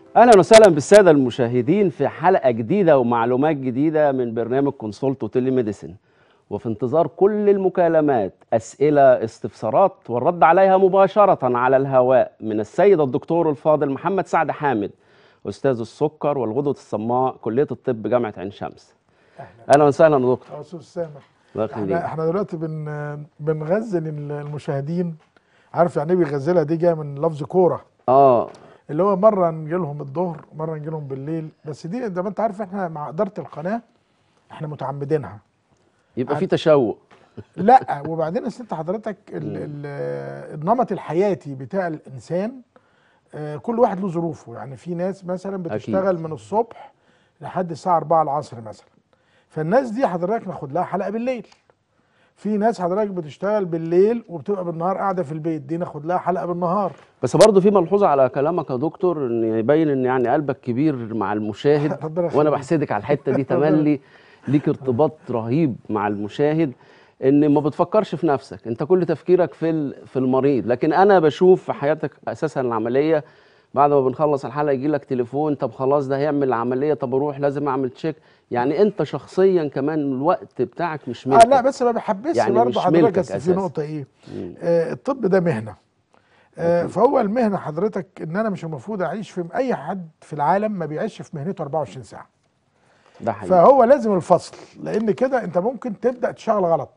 اهلا وسهلا بالساده المشاهدين في حلقه جديده ومعلومات جديده من برنامج كونسولت تيلي ميديسن وفي انتظار كل المكالمات اسئله استفسارات والرد عليها مباشره على الهواء من السيد الدكتور الفاضل محمد سعد حامد استاذ السكر والغدد الصماء كليه الطب جامعه عين شمس اهلا وسهلا يا دكتور يا استاذ سامر الله احنا يخليك احنا دلوقتي بن بنغزل المشاهدين عارف يعني ايه بيغزلها دي جايه من لفظ كوره اه اللي هو مره نجي لهم الظهر مره نجي لهم بالليل بس دي زي ما انت عارف احنا مع اداره القناه احنا متعمدينها يبقى في تشوق لا وبعدين أصل انت حضرتك ال- ال- النمط الحياتي بتاع الانسان آه، كل واحد له ظروفه يعني في ناس مثلا بتشتغل من الصبح لحد الساعه 4 العصر مثلا فالناس دي حضرتك ناخد لها حلقه بالليل في ناس حضرتك بتشتغل بالليل وبتبقى بالنهار قاعده في البيت دي ناخد لها حلقه بالنهار بس برضه في ملحوظه على كلامك يا دكتور ان يبين ان يعني قلبك كبير مع المشاهد ربنا وانا يخليك. بحسدك على الحته دي تملي ليك ارتباط رهيب مع المشاهد ان ما بتفكرش في نفسك انت كل تفكيرك في ال- في المريض لكن انا بشوف في حياتك اساسا العمليه بعد ما بنخلص الحلقه يجي لك تليفون طب خلاص ده هيعمل العمليه طب اروح لازم اعمل تشيك يعني انت شخصيا كمان الوقت بتاعك مش اه ملكك لا بس ما بحبسش يعني برضه مش حضرتك ملكك بس في أساساً. نقطه ايه آه الطب ده مهنه آه فهو المهنه حضرتك ان انا مش المفروض اعيش في اي حد في العالم ما بيعيش في مهنته 24 ساعه ده حقيقي فهو لازم الفصل لان كده انت ممكن تبدا تشتغل غلط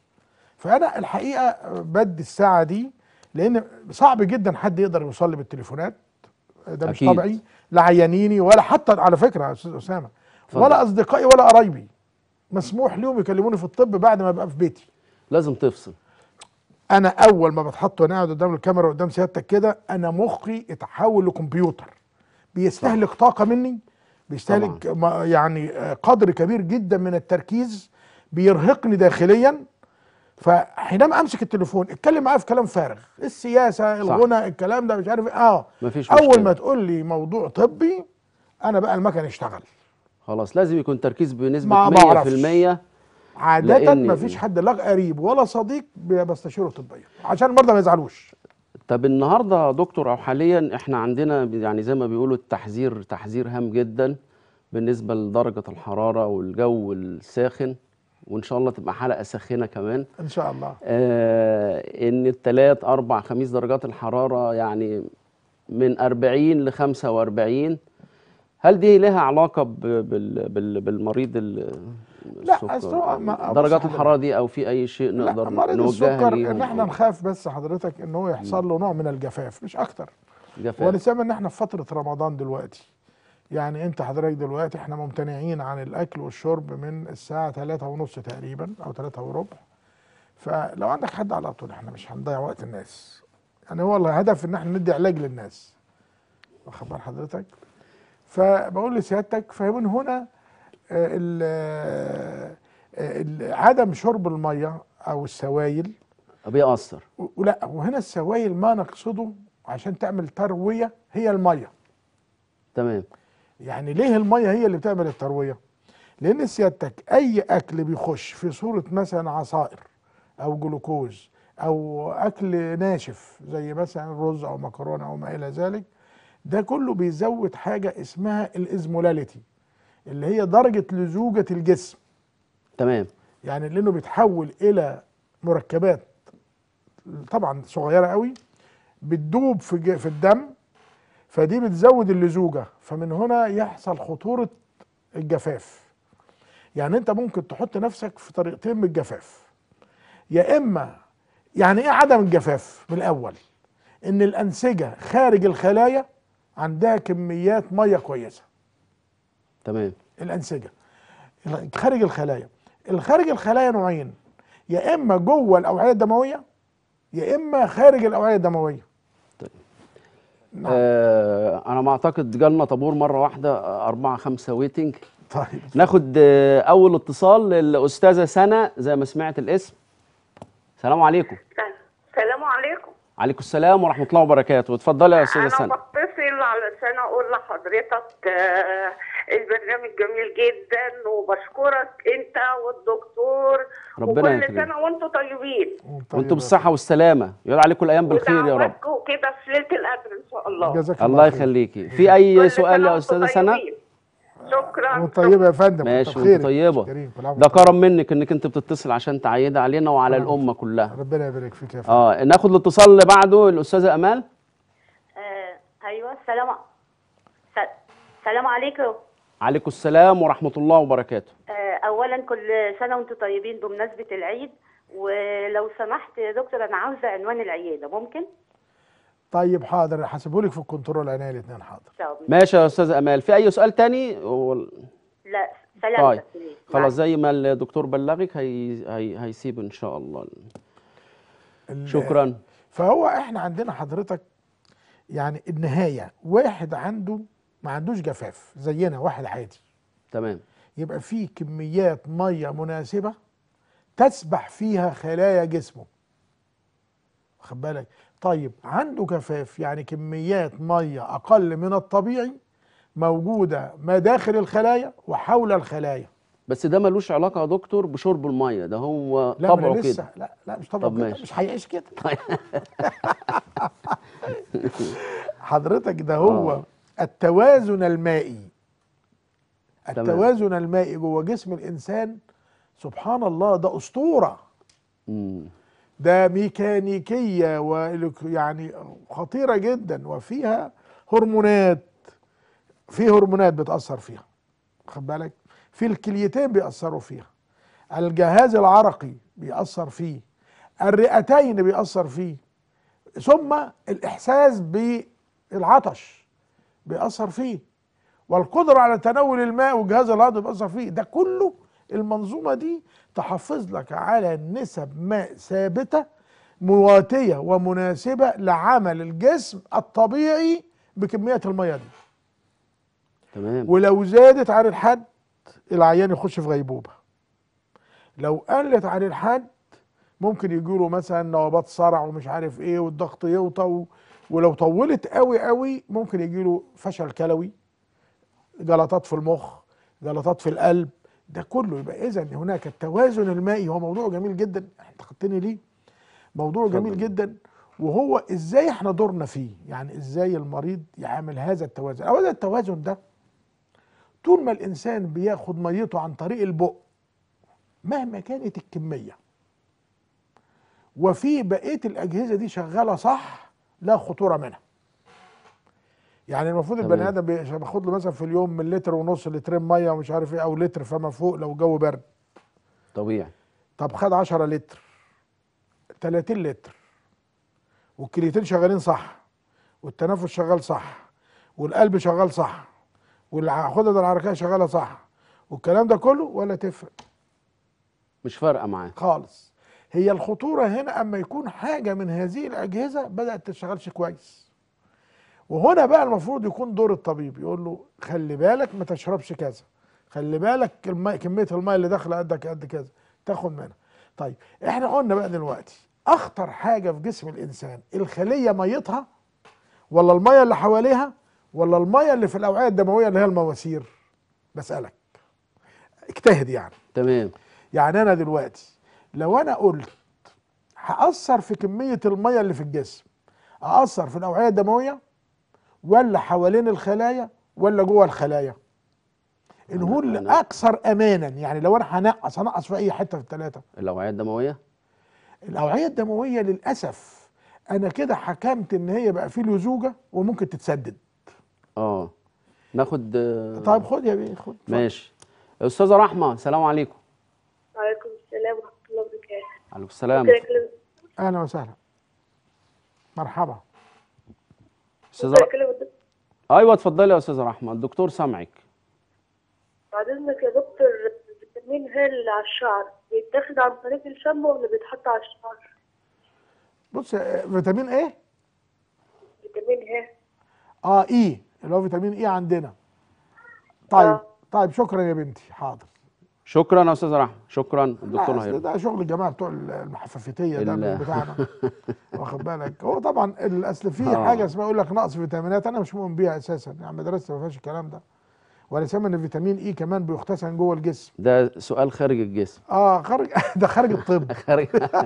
فانا الحقيقه بدي الساعه دي لان صعب جدا حد يقدر يوصل لي بالتليفونات ده مش أكيد. طبيعي لا عيانيني ولا حتى على فكره يا استاذ اسامه اتفضل. ولا اصدقائي ولا قرايبي مسموح لهم يكلموني في الطب بعد ما ابقى في بيتي لازم تفصل انا اول ما بتحط وانا قاعد قدام الكاميرا قدام سيادتك كده انا مخي اتحول لكمبيوتر بيستهلك طاقه مني بيستهلك ما- يعني آه، قدر كبير جدا من التركيز بيرهقني داخليا فحينما امسك التليفون اتكلم معاه في كلام فارغ السياسه الغنى الكلام ده مش عارف إيه. اه مفيش اول مشكلة. ما تقول لي موضوع طبي انا بقى المكن يشتغل خلاص لازم يكون تركيز بنسبه ما 100% بعرفش. عاده لأن- ما فيش حد لا قريب ولا صديق بستشيره طبيا عشان المرضى ما يزعلوش طب النهارده يا دكتور او حاليا احنا عندنا يعني زي ما بيقولوا التحذير تحذير هام جدا بالنسبه لدرجه الحراره والجو الساخن وان شاء الله تبقى حلقه ساخنه كمان ان شاء الله آه ان الثلاث اربع خميس درجات الحراره يعني من 40 ل 45 هل دي لها علاقه ب- بال بال بالمريض ال- لا، السكر؟ أصل هو ما- بص درجات حضرتك. الحراره دي او في اي شيء لا نقدر مريض نوجهها السكر ليهم ان احنا أو نخاف بس حضرتك ان هو يحصل له نوع من الجفاف مش اكتر جفاف ونسمى ان احنا في فتره رمضان دلوقتي يعني انت حضرتك دلوقتي احنا ممتنعين عن الاكل والشرب من الساعه 3 ونص تقريبا او 3 وربع فلو عندك حد على طول احنا مش هنضيع وقت الناس يعني هو الهدف ان احنا ندي علاج للناس واخد بال حضرتك فبقول لسيادتك فمن هنا آه، ال- آه، ال- عدم شرب الميه او السوائل بيأثر و- ولا وهنا السوائل ما نقصده عشان تعمل ترويه هي الميه تمام يعني ليه الميه هي اللي بتعمل الترويه لان سيادتك اي اكل بيخش في صوره مثلا عصائر او جلوكوز او اكل ناشف زي مثلا رز او مكرونه او ما الى ذلك ده كله بيزود حاجه اسمها الازمولاليتي اللي هي درجه لزوجه الجسم تمام يعني لانه بيتحول الى مركبات طبعا صغيره قوي بتدوب في ج- في الدم فدي بتزود اللزوجه فمن هنا يحصل خطوره الجفاف يعني انت ممكن تحط نفسك في طريقتين من الجفاف يا اما يعني ايه عدم الجفاف من الاول ان الانسجه خارج الخلايا عندها كميات ميه كويسه تمام الانسجه خارج الخلايا الخارج الخلايا نوعين يا اما جوه الاوعيه الدمويه يا اما خارج الاوعيه الدمويه نعم. آه انا ما اعتقد جالنا طابور مره واحده آه، أربعة خمسة ويتنج طيب ناخد آه اول اتصال للاستاذه سنه زي ما سمعت الاسم السلام عليكم السلام عليكم عليكم السلام ورحمه الله وبركاته اتفضلي يا استاذه انا سنه بتصل علشان اقول لحضرتك آه، البرنامج جميل جدا وبشكرك انت والدكتور ربنا وكل يكرمك. سنه وانتم طيبين وانتم بالصحه والسلامه يعود عليكم الايام بالخير يا رب ودعواتكم فوق كده في ليله القدر ان شاء الله جزاك الله خير. يخليكي في اي كل سؤال سنة يا وانتم استاذه سناء طيبين. شكرا وانت طيبه يا فندم ماشي كتر وانت خيرك. طيبه كريم كل عام ده وانت طيب. كرم منك انك انت بتتصل عشان تعيد علينا وعلى الامه كلها ربنا يبارك فيك يا فندم اه ناخد الاتصال اللي بعده الاستاذه امال آه ايوه السلام س- السلام عليكم عليكم السلام ورحمه الله وبركاته آه اولا كل سنه وانتم طيبين بمناسبه العيد ولو سمحت يا دكتور انا عاوزه عنوان العياده ممكن طيب حاضر هسيبهولك في الكنترول عينيا الاثنين حاضر طب ماشي يا استاذه امال في اي سؤال تاني وال- لا سلام طيب بس ليه. خلاص زي ما الدكتور بلغك هي... هي... هيسيب ان شاء الله ال- شكرا فهو احنا عندنا حضرتك يعني النهايه واحد عنده ما عندوش جفاف زينا واحد عادي تمام يبقى فيه كميات ميه مناسبه تسبح فيها خلايا جسمه واخد بالك طيب عنده جفاف يعني كميات ميه اقل من الطبيعي موجوده ما داخل الخلايا وحول الخلايا بس ده ملوش علاقه يا دكتور بشرب الميه ده هو لا ما طبعه أنا لسه كده لا لا مش طبعا طب كده ماشي. مش هيعيش كده حضرتك ده هو آه. التوازن المائي تمام. التوازن المائي جوه جسم الانسان سبحان الله ده اسطوره مم. ده ميكانيكيه ويعني خطيره جدا وفيها هرمونات في هرمونات بتاثر فيها خد بالك في الكليتين بيأثروا فيها الجهاز العرقي بيأثر فيه الرئتين بيأثر فيه ثم الإحساس بالعطش بيأثر فيه والقدرة على تناول الماء والجهاز الهضمي بيأثر فيه ده كله المنظومة دي تحافظ لك على نسب ماء ثابتة مواتية ومناسبة لعمل الجسم الطبيعي بكمية المية دي تمام ولو زادت عن الحد العيان يخش في غيبوبة لو قلت عن الحد ممكن يجيله مثلا نوبات صرع ومش عارف ايه والضغط يوطى و- ولو طولت قوي قوي ممكن يجيله فشل كلوي جلطات في المخ جلطات في القلب ده كله يبقى اذا هناك التوازن المائي هو موضوع جميل جدا انت خدتني ليه موضوع اتفضل. جميل جدا وهو ازاي احنا دورنا فيه يعني ازاي المريض يعمل هذا التوازن او هذا التوازن ده طول ما الانسان بياخد ميته عن طريق البق مهما كانت الكميه وفي بقيه الاجهزه دي شغاله صح لا خطوره منها يعني المفروض تمام. البني ادم بي- بياخد له مثلا في اليوم من لتر ونص لترين ميه ومش عارف ايه او لتر فما فوق لو الجو برد طبيعي طب خد 10 لتر 30 لتر والكليتين شغالين صح والتنفس شغال صح والقلب شغال صح والغدد العرقيه شغاله صح والكلام ده كله ولا تفرق مش فارقه معاه خالص هي الخطوره هنا اما يكون حاجه من هذه الاجهزه بدات تشتغلش كويس وهنا بقى المفروض يكون دور الطبيب يقول له خلي بالك ما تشربش كذا خلي بالك الماء كميه الماء اللي داخله قدك قد كذا تاخد منها طيب احنا قلنا بقى دلوقتي اخطر حاجه في جسم الانسان الخليه ميتها ولا الميه اللي حواليها ولا الميه اللي في الاوعيه الدمويه اللي هي المواسير بسالك اجتهد يعني تمام يعني انا دلوقتي لو انا قلت هاثر في كميه الميه اللي في الجسم اثر في الاوعيه الدمويه ولا حوالين الخلايا ولا جوه الخلايا ان هو أنا- اللي أنا- اكثر امانا يعني لو انا هنقص هنقص في اي حته في الثلاثه الاوعيه الدمويه الاوعيه الدمويه للاسف انا كده حكمت ان هي بقى في لزوجه وممكن تتسدد اه ناخد آه، طيب خد يا بيه خد ماشي استاذه رحمه السلام عليكم وعليكم السلام ورحمه الله وبركاته عليكم السلام ممكن اكلم اهلا وسهلا مرحبا استاذه ممكن ر... اكلم الدكتور ايوه اتفضلي يا استاذه رحمه الدكتور سامعك بعد اذنك يا دكتور فيتامين ه اللي على الشعر بيتاخد عن طريق الشامبو ولا بيتحط على الشعر؟ بص آه، فيتامين ايه فيتامين ه اه اي اللي هو فيتامين اي عندنا طيب آه. طيب شكرا يا بنتي حاضر شكرا يا استاذه رحمه شكرا الدكتور لا، أصل هيرد ده شغل الجماعه بتوع المحففتيه ده ال- مش بتاعنا واخد بالك هو طبعا الاصل في آه. حاجه اسمها يقول لك نقص فيتامينات انا مش مؤمن بيها اساسا يعني مدرستي ما فيهاش الكلام ده ولا سمع ان فيتامين اي كمان بيختزن جوه الجسم ده سؤال خارج الجسم اه خارج ده خارج الطب خارج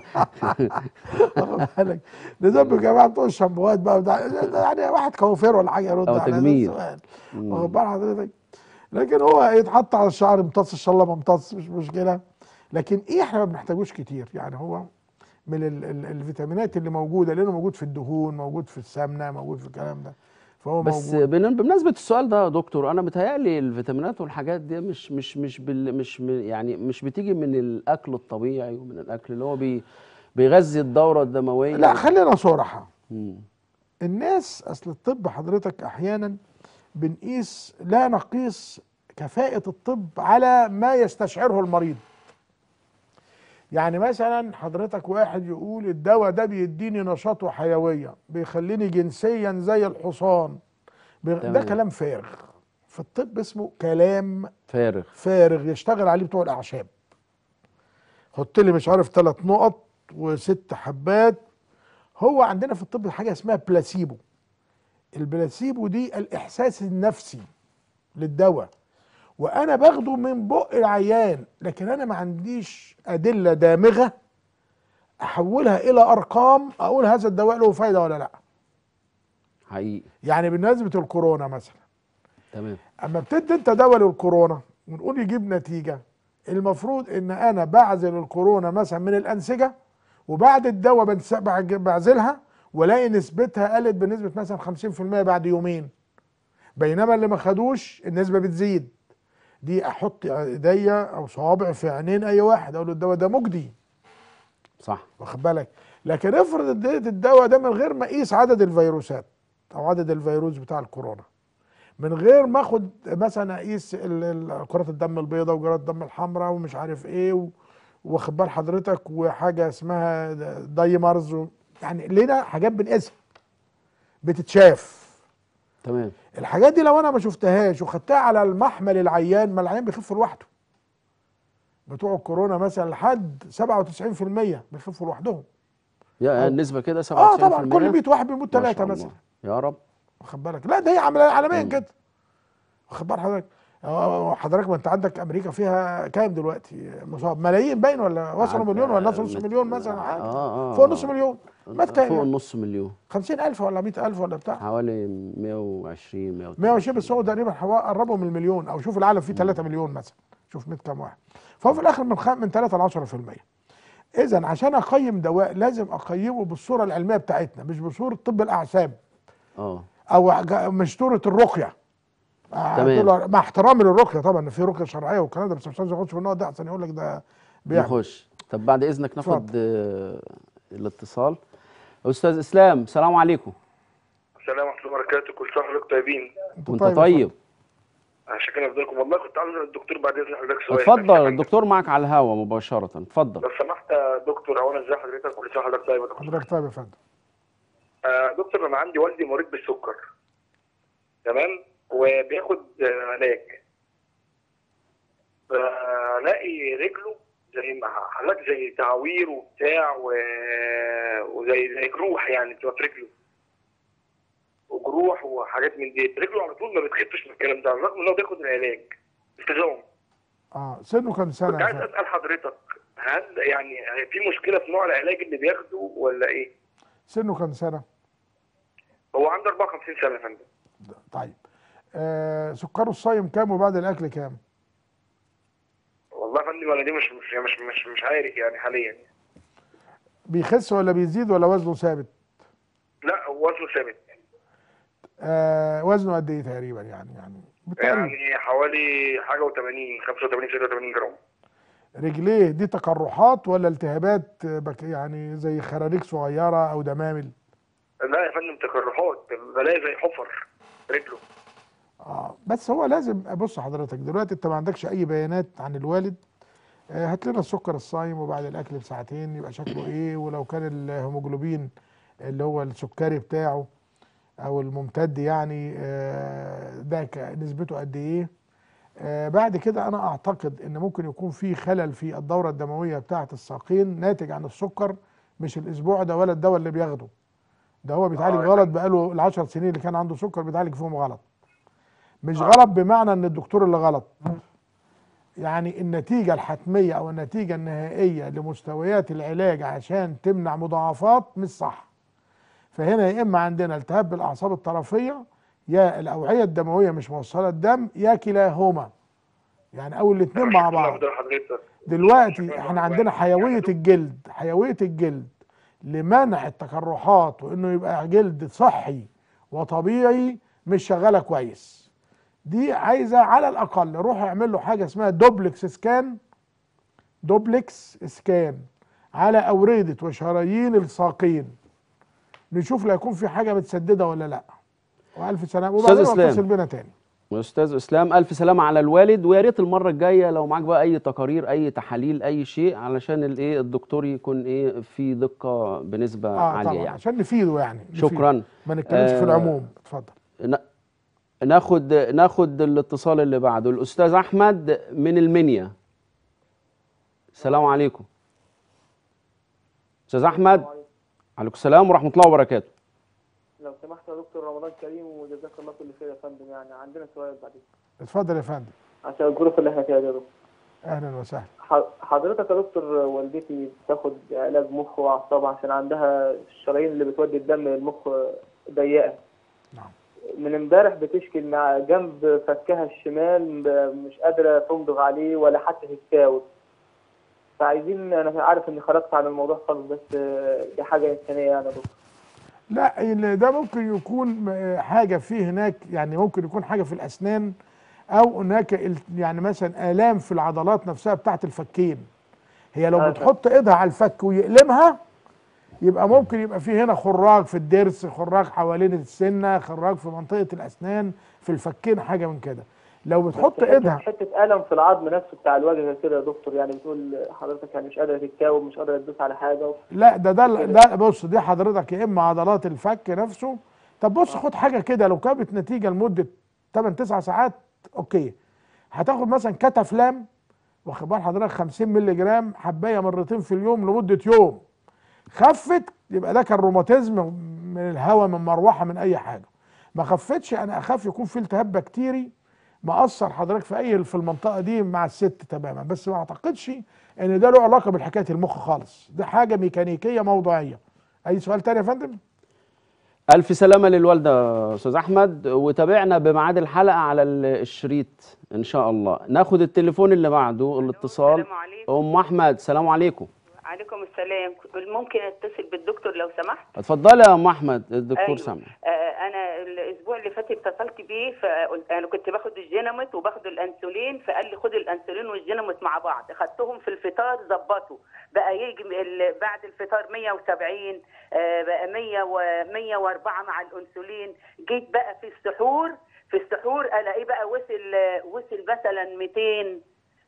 واخد بالك نظام يا جماعه بتوع الشامبوهات بقى بتاع ده يعني واحد كوافير ولا حاجه يرد أو على هذا تجميل. السؤال واخد بال حضرتك لكن هو يتحط على الشعر امتص ان شاء الله ما امتص مش مشكله لكن ايه احنا ما بنحتاجوش كتير يعني هو من ال ال الفيتامينات اللي موجوده لانه موجود في الدهون موجود في السمنه موجود في الكلام ده فهو بس موجود بن- بمناسبة السؤال ده يا دكتور أنا متهيألي الفيتامينات والحاجات دي مش مش مش بال مش من- يعني مش بتيجي من الأكل الطبيعي ومن الأكل اللي هو بي بيغذي الدورة الدموية لا خلينا صراحه مم. الناس اصل الطب حضرتك احيانا بنقيس لا نقيس كفاءة الطب على ما يستشعره المريض يعني مثلا حضرتك واحد يقول الدواء ده بيديني نشاط وحيوية بيخليني جنسيا زي الحصان بي- ده تمام. كلام فارغ في الطب اسمه كلام فارغ فارغ يشتغل عليه بتوع الاعشاب حط لي مش عارف ثلاث نقط وست حبات هو عندنا في الطب حاجه اسمها بلاسيبو البلاسيبو دي الاحساس النفسي للدواء وانا باخده من بق العيان لكن انا ما عنديش ادله دامغه احولها الى ارقام اقول هذا الدواء له فايده ولا لا حقيقي يعني بالنسبه للكورونا مثلا تمام اما بتدي انت دواء للكورونا ونقول يجيب نتيجه المفروض ان انا بعزل الكورونا مثلا من الانسجه وبعد الدواء بنس- بعج- بعزلها والاقي نسبتها قلت بنسبه مثلا 50% بعد يومين بينما اللي ما خدوش النسبه بتزيد دي احط ايديا او صوابع في عينين اي واحد اقول له الدواء ده مجدي صح واخد بالك لكن افرض اديت الدواء ده من غير ما اقيس عدد الفيروسات او عدد الفيروس بتاع الكورونا من غير ما اخد مثلا اقيس ال- ال- كرات الدم البيضاء وكرات الدم الحمراء ومش عارف ايه و- واخد بال حضرتك وحاجه اسمها دايمرز و- يعني لنا حاجات بنقيسها بتتشاف تمام الحاجات دي لو انا ما شفتهاش وخدتها على المحمل العيان ما العيان بيخف لوحده بتوع الكورونا مثلا لحد 97% بيخفوا لوحدهم يا النسبة كده 97% اه طبعا كل 100 واحد بيموت ما شاء ثلاثه الله. مثلا يا رب واخد بالك لا ده هي عمليه عالميا كده واخد بال حضرتك آه، حضرتك ما انت عندك امريكا فيها كام دلوقتي مصاب ملايين باين ولا وصلوا عد- مليون ولا وصلوا نص مت- مليون مثلا حاجه آه، آه، فوق آه. نص مليون مات فوق كام النص مليون 50000 ولا 100000 ولا بتاع حوالي 120 130 120 بس هو تقريبا حوا- قربوا من المليون او شوف العالم فيه 3 مليون مثلا شوف 100 كام واحد فهو في الاخر من خ... من 3 ل 10% اذا عشان اقيم دواء لازم اقيمه بالصوره العلميه بتاعتنا مش بصوره طب الاعشاب اه او ج- مش صوره الرقيه آه، تمام. هتقول له- مع احترامي للرقيه طبعا إن في رقيه شرعيه والكلام ده بس مش عايز اخش في النقط ده احسن يقول لك ده بيعمل نخش طب بعد اذنك ناخد اتفضل. آه، الاتصال استاذ اسلام السلام عليكم السلام ورحمة الله وبركاته كل سنة وحضرتك طيبين وانت طيب يا طيب عشان كده افضلكم والله كنت عاوز أسأل الدكتور بعد اذن حضرتك سؤال اتفضل الدكتور معك على الهوا مباشرة اتفضل لو سمحت يا دكتور اولا ازي حضرتك كل سنة وحضرتك طيب يا دكتور حضرتك طيب يا فندم آه دكتور انا عندي والدي مريض بالسكر تمام وبياخد آه، علاج فلاقي رجله زي ما حالات زي تعوير وبتاع و... وزي زي جروح يعني بتبقى في رجله وجروح وحاجات من دي رجله على طول ما بتخفش من الكلام ده رغم ان هو بياخد العلاج التزام اه سنه كام سنه كنت يا عايز فندم اسال حضرتك هل يعني في مشكله في نوع العلاج اللي بياخده ولا ايه؟ سنه كام سنه هو عنده 54 سنه يا فندم طيب آه سكره الصايم كام وبعد الاكل كام والله يا فندم انا دي مش مش مش مش, مش عارف يعني حاليا بيخس ولا بيزيد ولا وزنه ثابت لا هو وزنه ثابت آه وزنه قد ايه تقريبا يعني يعني بالتقريب يعني حوالي حاجه و80 85 86 جرام رجليه دي تقرحات ولا التهابات آه، بك يعني زي خراريج صغيره او دمامل لا يا فندم تقرحات بلاقي زي حفر رجله اه بس هو لازم بص حضرتك دلوقتي انت ما عندكش اي بيانات عن الوالد آه هات لنا السكر الصايم وبعد الاكل بساعتين يبقى شكله ايه ولو كان الهيموجلوبين اللي هو السكري بتاعه او الممتد يعني آه ده ك- نسبته قد ايه آه بعد كده انا اعتقد ان ممكن يكون في خلل في الدوره الدمويه بتاعه الساقين ناتج عن السكر مش الاسبوع ده ولا الدواء اللي بياخده ده هو بيتعالج آه. غلط بقاله العشر سنين اللي كان عنده سكر بيتعالج فيهم غلط مش غلط بمعنى ان الدكتور اللي غلط يعني النتيجة الحتمية او النتيجة النهائية لمستويات العلاج عشان تمنع مضاعفات مش صح فهنا يا اما عندنا التهاب بالاعصاب الطرفية يا الاوعية الدموية مش موصلة الدم يا كلاهما يعني او الاتنين مع بعض حضرتك حضرتك دلوقتي احنا عندنا حيوية الجلد حيوية الجلد لمنع التقرحات وانه يبقى جلد صحي وطبيعي مش شغالة كويس دي عايزة على الاقل روح اعمل له حاجة اسمها دوبلكس سكان دوبلكس سكان على اوردة وشرايين الساقين نشوف لا يكون في حاجة متسددة ولا لا والف سلامة أستاذ وبعدين إسلام. اتصل بينا تاني استاذ اسلام الف سلامه على الوالد ويا ريت المره الجايه لو معاك بقى اي تقارير اي تحاليل اي شيء علشان الايه الدكتور يكون ايه في دقه بنسبه اه عاليه طبعا يعني عشان نفيده يعني نفيده. شكرا ما نتكلمش في آه، العموم اتفضل ن- ناخد ناخد الاتصال اللي بعده الاستاذ احمد من المنيا السلام عليكم استاذ احمد عليكم السلام ورحمه الله وبركاته لو سمحت يا دكتور رمضان كريم وجزاك الله كل خير يا فندم يعني عندنا سؤال بعدين اتفضل يا فندم عشان الظروف اللي احنا فيها دي يا دكتور اهلا وسهلا ح- حضرتك يا دكتور والدتي بتاخد علاج مخ واعصاب عشان عندها الشرايين اللي بتودي الدم للمخ ضيقه نعم. من امبارح بتشكي مع جنب فكها الشمال ب- مش قادره تمضغ عليه ولا حتى تتكاوي فعايزين انا عارف اني خرجت عن الموضوع خالص بس آه، دي حاجه انسانيه يعني يا دكتور لا ال- ده ممكن يكون م- حاجه في هناك يعني ممكن يكون حاجه في الاسنان او هناك ال- يعني مثلا الام في العضلات نفسها بتاعت الفكين هي لو آه، بتحط ايدها على الفك ويقلمها يبقى ممكن يبقى في هنا خراج في الضرس خراج حوالين السنه خراج في منطقه الاسنان في الفكين حاجه من كده لو بتحط ايدها حته الم في العظم نفسه بتاع الوجه كده يا دكتور يعني بتقول حضرتك يعني مش قادره تتكاوي مش قادره تدوس على حاجه لا ده ده ده بص دي حضرتك يا اما عضلات الفك نفسه طب بص خد حاجه كده لو كانت نتيجه لمده 8 9 ساعات اوكي هتاخد مثلا كتافلام واخد بال حضرتك 50 مللي جرام حبايه مرتين في اليوم لمده يوم خفت يبقى ده كان روماتيزم من الهواء من مروحه من اي حاجه ما خفتش انا اخاف يكون في التهاب بكتيري مأثر حضرتك في اي في المنطقه دي مع الست تماما بس ما اعتقدش ان ده له علاقه بالحكايه المخ خالص ده حاجه ميكانيكيه موضوعيه اي سؤال تاني يا فندم الف سلامه للوالده استاذ احمد وتابعنا بميعاد الحلقه على ال- الشريط ان شاء الله ناخد التليفون اللي بعده الاتصال السلام عليكم ام احمد السلام عليكم عليكم السلام ممكن اتصل بالدكتور لو سمحت اتفضلي يا ام احمد الدكتور أيوة. سامع آه انا الاسبوع اللي فات اتصلت بيه فقلت انا كنت باخد الجيناميت وباخد الانسولين فقال لي خد الانسولين والجيناميت مع بعض خدتهم في الفطار ظبطوا بقى يجي ال- بعد الفطار 170 آه بقى 100 و 104 مع الانسولين جيت بقى في السحور في السحور الاقيه بقى وصل وصل مثلا 200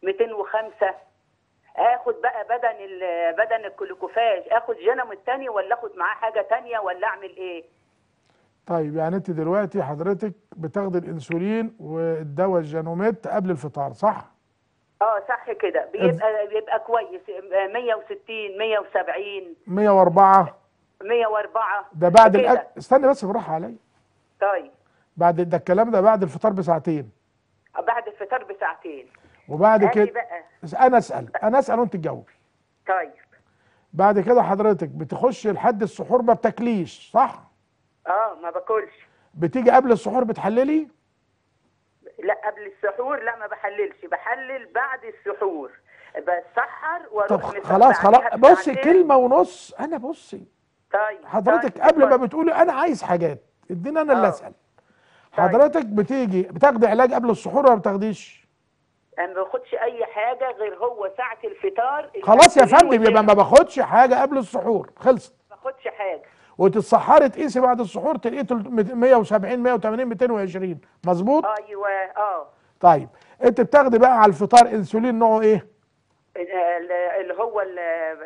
205 اخد بقى بدن ال- بدن الكلوكوفاج اخد جنم التاني ولا اخد معاه حاجه تانية ولا اعمل ايه طيب يعني انت دلوقتي حضرتك بتاخد الانسولين والدواء الجانوميت قبل الفطار صح اه صح كده بيبقى بيبقى كويس 160 170 104 104 ده بعد كده. الاكل استنى بس بالراحه عليا طيب بعد ده الكلام ده بعد الفطار بساعتين بعد الفطار بساعتين وبعد قال لي كده بقى انا اسال انا اسال وانت تجاوبي طيب بعد كده حضرتك بتخش لحد السحور ما بتاكليش صح اه ما باكلش بتيجي قبل السحور بتحللي لا قبل السحور لا ما بحللش بحلل بعد السحور بسحر واروح طب مصلي خلاص خلاص عليها بصي بساعتين. كلمه ونص انا بصي طيب حضرتك طيب. قبل ما بتقولي انا عايز حاجات اديني انا اللي آه. اسال حضرتك بتيجي بتاخدي علاج قبل السحور ولا ما بتاخديش انا ما باخدش اي حاجه غير هو ساعه الفطار خلاص يا الأنسولين فندم يبقى ما والجنب. باخدش حاجه قبل السحور خلصت ما باخدش حاجه وتتسحري تقيسي بعد السحور تلاقيه 170 180 220 مظبوط ايوه اه طيب انت بتاخدي بقى على الفطار انسولين نوعه ايه ال- اللي هو ال-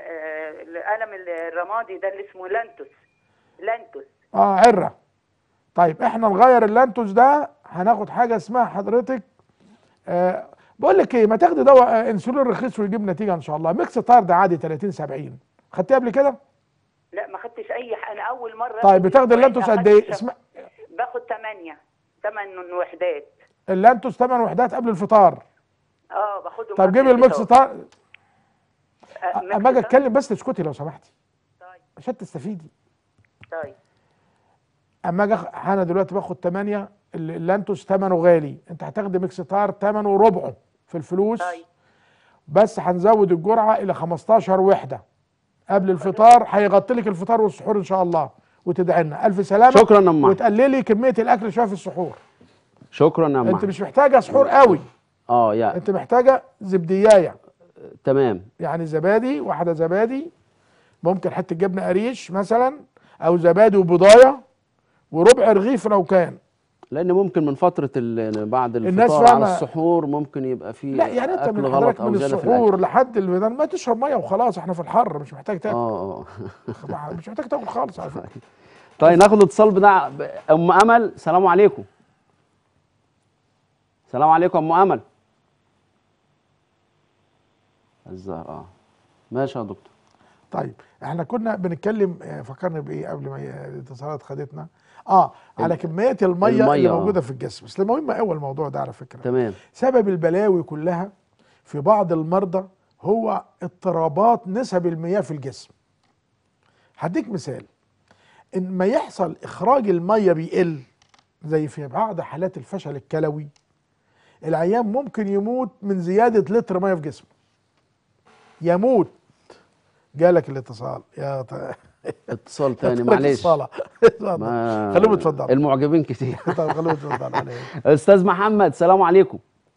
القلم الرمادي ده اللي اسمه لانتوس لانتوس اه عره طيب احنا نغير اللانتوس ده هناخد حاجه اسمها حضرتك آه بقول لك ايه ما تاخدي دواء آه انسولين رخيص ويجيب نتيجه ان شاء الله ميكس تار ده عادي 30 70 خدتيه قبل كده لا ما خدتش اي ح... انا اول مره طيب بتاخدي أسبوعين اللانتوس قد أخدت ايه شهر. اسمع باخد 8 8 وحدات اللانتوس 8 وحدات قبل الفطار اه باخدهم طب قبل جيب الميكس الفطار. طار آه، اما ميكس اجي طار؟ اتكلم بس تسكتي لو سمحتي طيب عشان تستفيدي طيب اما اجي أخ- انا دلوقتي باخد 8 ال- اللانتوس ثمنه غالي انت هتاخدي ميكس طار ثمنه ربعه في الفلوس طيب بس هنزود الجرعه الى 15 وحده قبل الفطار هيغطي لك الفطار والسحور ان شاء الله وتدعي لنا الف سلامه شكرا يا أم أحمد. وتقللي كميه الاكل شويه في السحور شكرا يا أم انت أحمد. مش محتاجه سحور قوي اه يا انت محتاجه زبديايه تمام يعني زبادي واحده زبادي ممكن حته جبنه قريش مثلا او زبادي وبضايه وربع رغيف لو كان لان ممكن من فتره ال- بعد الناس الفطار على فاهمة- السحور ممكن يبقى في لا يعني انت اكل من غلط حضرتك او من زياده في السحور الاكل لحد البدن ما تشرب ميه وخلاص احنا في الحر مش محتاج تاكل اه اه مش محتاج تاكل خالص على فكره طيب ناخد اتصال بتاع ام امل سلام عليكم سلام عليكم ام امل الزهر اه ماشي يا دكتور طيب احنا كنا بنتكلم آه، فكرني بايه قبل ما ي- الاتصالات خدتنا اه على كميه الميه, اللي المية، آه. موجوده في الجسم بس مهم قوي الموضوع ده على فكره تمام سبب البلاوي كلها في بعض المرضى هو اضطرابات نسب المياه في الجسم هديك مثال ان ما يحصل اخراج الميه بيقل زي في بعض حالات الفشل الكلوي العيان ممكن يموت من زياده لتر ميه في جسمه يموت جالك الاتصال يا ط... اتصال تاني جالك معلش الصالة. اتفضل. ما- خلوهم يتفضلوا المعجبين كتير طيب خلوهم يتفضلوا عليك. استاذ محمد سلام عليكم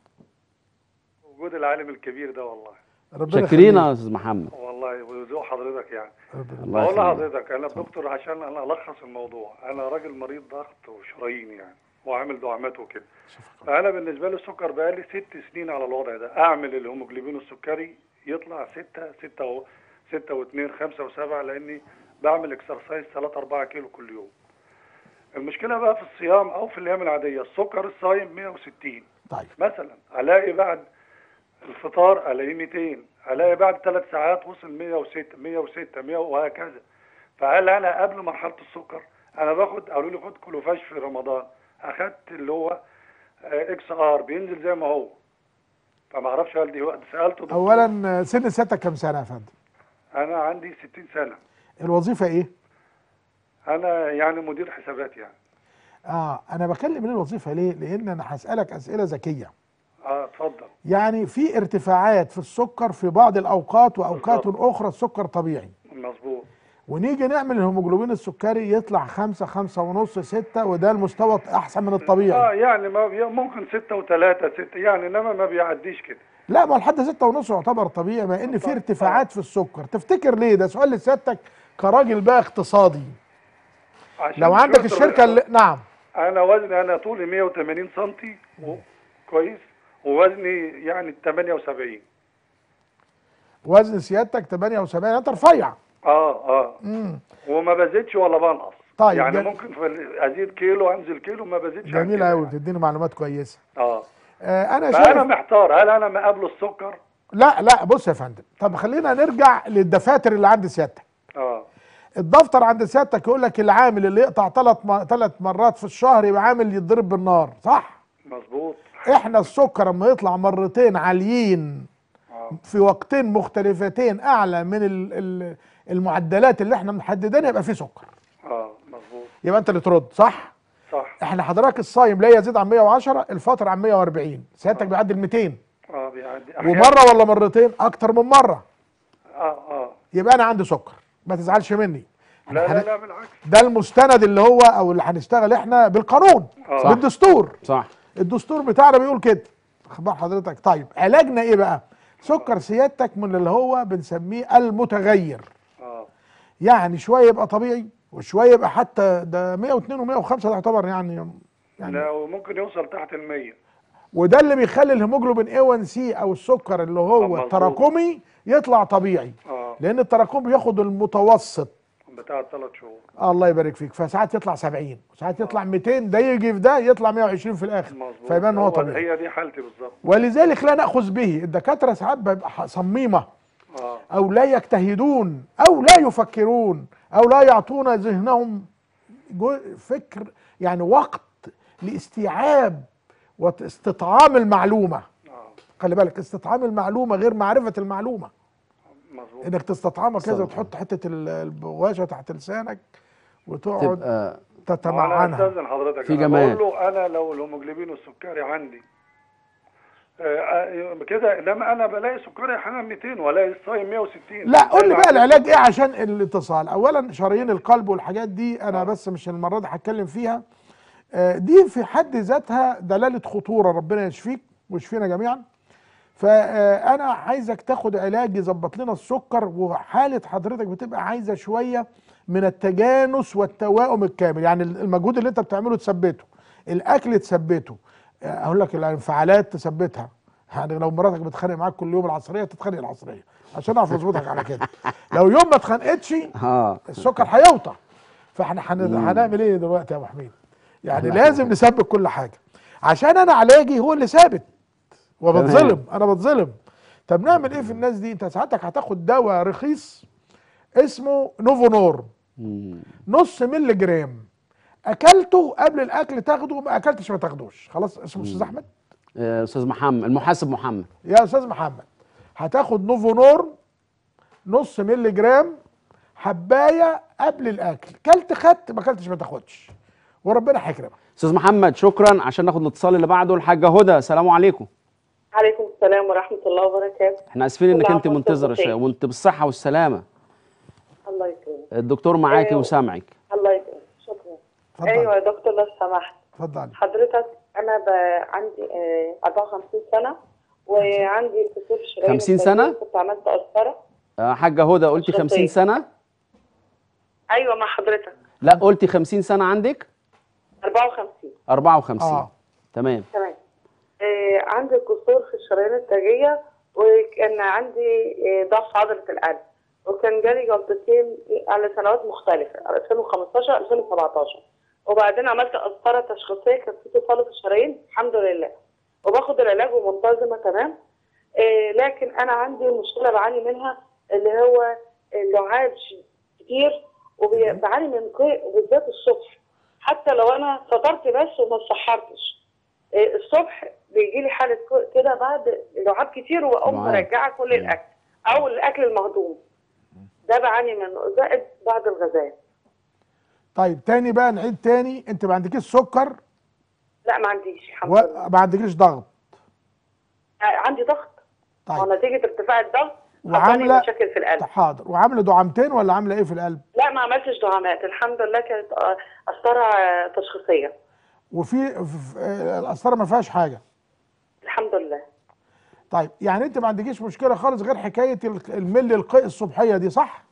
وجود العالم الكبير ده والله ربنا شاكرين يخليك. يا استاذ محمد والله وذوق حضرتك يعني ربنا الله بقول يخليك لحضرتك انا دكتور عشان انا الخص الموضوع انا راجل مريض ضغط وشرايين يعني وعامل دعامات وكده فانا بالنسبه لي السكر بقالي ست سنين على الوضع ده اعمل الهيموجلوبين السكري يطلع ستة ستة و ستة واثنين خمسة وسبعة لاني بعمل اكسرسايز 3 4 كيلو كل يوم المشكله بقى في الصيام او في الايام العاديه السكر الصايم 160 طيب مثلا الاقي بعد الفطار الاقيه 200 الاقي بعد ثلاث ساعات وصل 106 106 100 وهكذا فهل انا قبل مرحله السكر انا باخد قالوا لي خد كلوفاش في رمضان اخدت اللي هو آه، اكس ار بينزل زي ما هو فما اعرفش هل دي وقت سالته دكتور. اولا سن سيادتك كام سنه يا فندم انا عندي 60 سنه الوظيفه ايه انا يعني مدير حسابات يعني اه انا بكلم ليه الوظيفه ليه لان انا هسالك اسئله ذكيه اه اتفضل يعني في ارتفاعات في السكر في بعض الاوقات واوقات بالظبط. اخرى السكر طبيعي مظبوط ونيجي نعمل الهيموجلوبين السكري يطلع خمسة خمسة ونص ستة وده المستوى احسن من اه الطبيعي يعني ما بي- ممكن ستة وثلاثة ستة يعني انما ما بيعديش كده لا ما لحد ستة ونص يعتبر طبيعي ما ان في طبعا. ارتفاعات في السكر تفتكر ليه ده سؤال لسيادتك كراجل بقى اقتصادي عشان لو عندك شوية الشركة اللي نعم انا وزني انا طولي 180 سنتي و... كويس ووزني يعني 78 وزن سيادتك 78 انت رفيع اه اه امم وما بزيدش ولا بنقص طيب، يعني جم- ممكن في ال- ازيد كيلو انزل كيلو ما بزيدش عن جميل كده قوي يعني. بتديني معلومات كويسة اه آه انا فانا شايف محتار هل انا ما قبل السكر لا لا بص يا فندم طب خلينا نرجع للدفاتر اللي عند سيادتك اه الدفتر عند سيادتك يقول لك العامل اللي يقطع ثلاث ثلاث مرات في الشهر يبقى عامل يتضرب بالنار صح مظبوط احنا السكر لما يطلع مرتين عاليين اه في وقتين مختلفتين اعلى من ال- ال- المعدلات اللي احنا محددينها يبقى في سكر اه مظبوط يبقى انت اللي ترد صح صح احنا حضرتك الصايم لا يزيد عن 110 الفطر عن 140 سيادتك بيعدي ال 200 اه بيعدي أحيانا- ومره ولا مرتين اكتر من مره اه اه يبقى انا عندي سكر ما تزعلش مني لا لا هن- لا بالعكس ده المستند اللي هو او اللي هنشتغل احنا بالقانون آه. بالدستور صح الدستور بتاعنا بيقول كده اخبار حضرتك طيب علاجنا ايه بقى سكر سيادتك من اللي هو بنسميه المتغير اه يعني شويه يبقى طبيعي وشويه يبقى حتى ده 102 و105 ده يعتبر يعني يعني لا وممكن يوصل تحت المية وده اللي بيخلي الهيموجلوبين A1C او السكر اللي آه، هو مظبوط. التراكمي يطلع طبيعي اه لان التراكمي بياخد المتوسط بتاع ثلاث شهور الله يبارك فيك فساعات يطلع 70 وساعات يطلع 200 ده يجي في ده يطلع 120 في الاخر مظبوط فيبان ان هو طبيعي هي دي حالتي بالظبط ولذلك لا ناخذ به الدكاتره ساعات بيبقى ح- صميمه اه او لا يجتهدون او لا يفكرون او لا يعطون ذهنهم جو- فكر يعني وقت لاستيعاب واستطعام المعلومه اه خلي بالك استطعام المعلومه غير معرفه المعلومه مظبوط انك تستطعمها كذا صح. وتحط حته ال- البغاشه تحت لسانك وتقعد تبقى ما انا تتمعنها استاذن حضرتك في أنا جمال. بقول له انا لو الهيموجلوبين والسكري عندي آه، آه، كده انما انا بلاقي سكري احيانا 200 والاقي الصايم 160 لا قول لي أنا بقى عندي- العلاج ايه عشان الاتصال اولا شرايين القلب والحاجات دي انا بس مش المره دي هتكلم فيها آه، دي في حد ذاتها دلاله خطوره ربنا يشفيك ويشفينا جميعا فانا عايزك تاخد علاج يظبط لنا السكر وحاله حضرتك بتبقى عايزه شويه من التجانس والتوائم الكامل يعني المجهود اللي انت بتعمله تثبته الاكل تثبته آه، اقول لك الانفعالات تثبتها يعني لو مراتك بتخانق معاك كل يوم العصريه تتخانق العصريه عشان اعرف اظبطك على كده لو يوم ما اتخانقتش اه السكر هيوطى فاحنا هن- هنعمل ايه دلوقتي يا ابو حميد يعني لازم نثبت كل حاجه عشان انا علاجي هو اللي ثابت وبتظلم انا بتظلم طب نعمل ايه في الناس دي انت ساعتك هتاخد دواء رخيص اسمه نوفونور مم. نص ملي جرام اكلته قبل الاكل تاخده ما اكلتش ما تاخدوش خلاص اسمه استاذ احمد آه، استاذ محمد المحاسب محمد يا استاذ محمد هتاخد نوفونور نص ملي جرام حبايه قبل الاكل كلت خدت ما كلتش ما تاخدش وربنا هيكرمك استاذ محمد شكرا عشان ناخد الاتصال اللي بعده الحاجه هدى السلام عليكم عليكم السلام ورحمة الله وبركاته احنا اسفين انك كل عام انت وانتم منتظره بخير. شويه وانت بالصحه والسلامه الله يكرمك الدكتور معاكي أيوه. وسامعك الله يكرمك شكرا اتفضل ايوه يا دكتور لو سمحت اتفضل حضرتك انا ب... عندي آه، 54 سنه وعندي كسور شرايين 50 الصدر، سنة؟ كنت عملت قسطره آه، حاجه هدى قلتي 50 شخصية. سنه ايوه مع حضرتك لا قلتي 50 سنه عندك 54 54 اه تمام تمام آه عندي كسور في الشرايين التاجيه وكان عندي آه ضعف عضله القلب وكان جالي جلطتين على سنوات مختلفه 2015 2017 وبعدين عملت قسطره تشخيصيه كان في تصلب في الشرايين الحمد لله وباخد العلاج ومنتظمه تمام آه لكن انا عندي مشكله بعاني منها اللي هو اللعاب ش- كتير وبعاني من قيء بالذات الصبح حتى لو انا فطرت بس وما اتسحرتش آه، الصبح بيجي لي حاله قيء كده بعد لعاب كتير واقوم لعاب. مرجعه كل الاكل او الاكل المهضوم ده بعاني منه زائد بعد الغذاء طيب تاني بقى نعيد تاني انت ما عندكيش سكر لا ما عنديش الحمد لله وما عندكيش ضغط آه، عندي ضغط طيب ونتيجه ارتفاع الضغط حصل وعامله لي مشاكل في القلب حاضر وعامله دعامتين ولا عامله ايه في القلب لا ما عملتش دعامات الحمد لله كانت آه، قسطره آه، تشخيصيه وفي في- في- آه، القسطره ما فيهاش حاجه الحمد لله طيب يعني انت ما عندكيش مشكله خالص غير حكايه ال- الملي القيء الصبحيه دي صح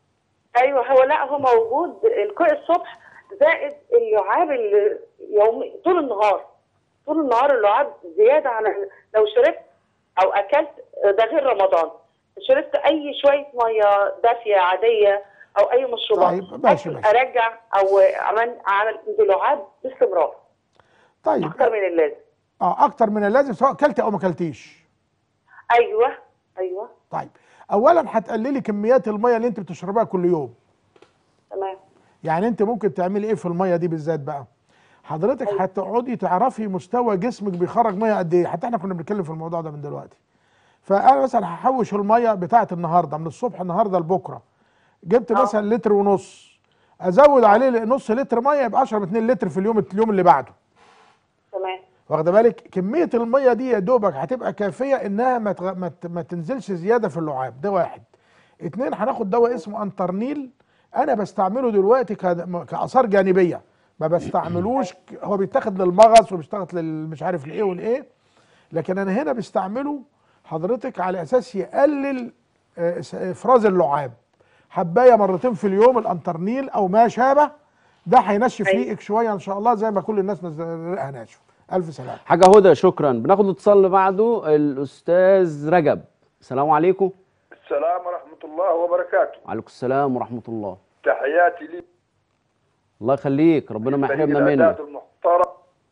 ايوه هو لا هو موجود القيء الصبح زائد اللعاب اللي يومي طول النهار طول النهار اللعاب زياده عن لو شربت او اكلت ده غير رمضان شربت اي شويه ميه دافيه عاديه او اي مشروبات طيب، ماشي، أكل ماشي. ارجع او عمل عمل لعاب باستمرار طيب اكتر من اللازم اه اكتر من اللازم سواء كلتي او ما كلتيش ايوه ايوه طيب اولا هتقللي كميات الميه اللي انت بتشربها كل يوم تمام يعني انت ممكن تعملي ايه في الميه دي بالذات بقى حضرتك هتقعدي تعرفي مستوى جسمك بيخرج ميه قد ايه حتى احنا كنا بنتكلم في الموضوع ده من دلوقتي فانا مثلا هحوش الميه بتاعه النهارده من الصبح النهارده لبكره جبت آه. مثلا لتر ونص ازود عليه نص لتر ميه يبقى 10 2 لتر في اليوم اليوم اللي بعده تمام واخده بالك كميه الميه دي يا دوبك هتبقى كافيه انها ما تغ... ما, ت... ما تنزلش زياده في اللعاب ده واحد اتنين هناخد دواء اسمه انترنيل انا بستعمله دلوقتي ك... كاثار جانبيه ما بستعملوش ك- هو بيتاخد للمغص وبيتاخد للمش عارف لايه والايه لكن انا هنا بستعمله حضرتك على اساس يقلل آه، س- افراز اللعاب حبايه مرتين في اليوم الانترنيل او ما شابه ده هينشف أيوة. ريقك شويه ان شاء الله زي ما كل الناس نز- ريقها ناشف الف سلامه حاجه هدى شكرا بناخد الاتصال اللي بعده الاستاذ رجب السلام عليكم السلام ورحمة الله وبركاته وعليكم السلام ورحمه الله تحياتي لي الله يخليك ربنا ما فريق يحرمنا الإعداد منه المحترم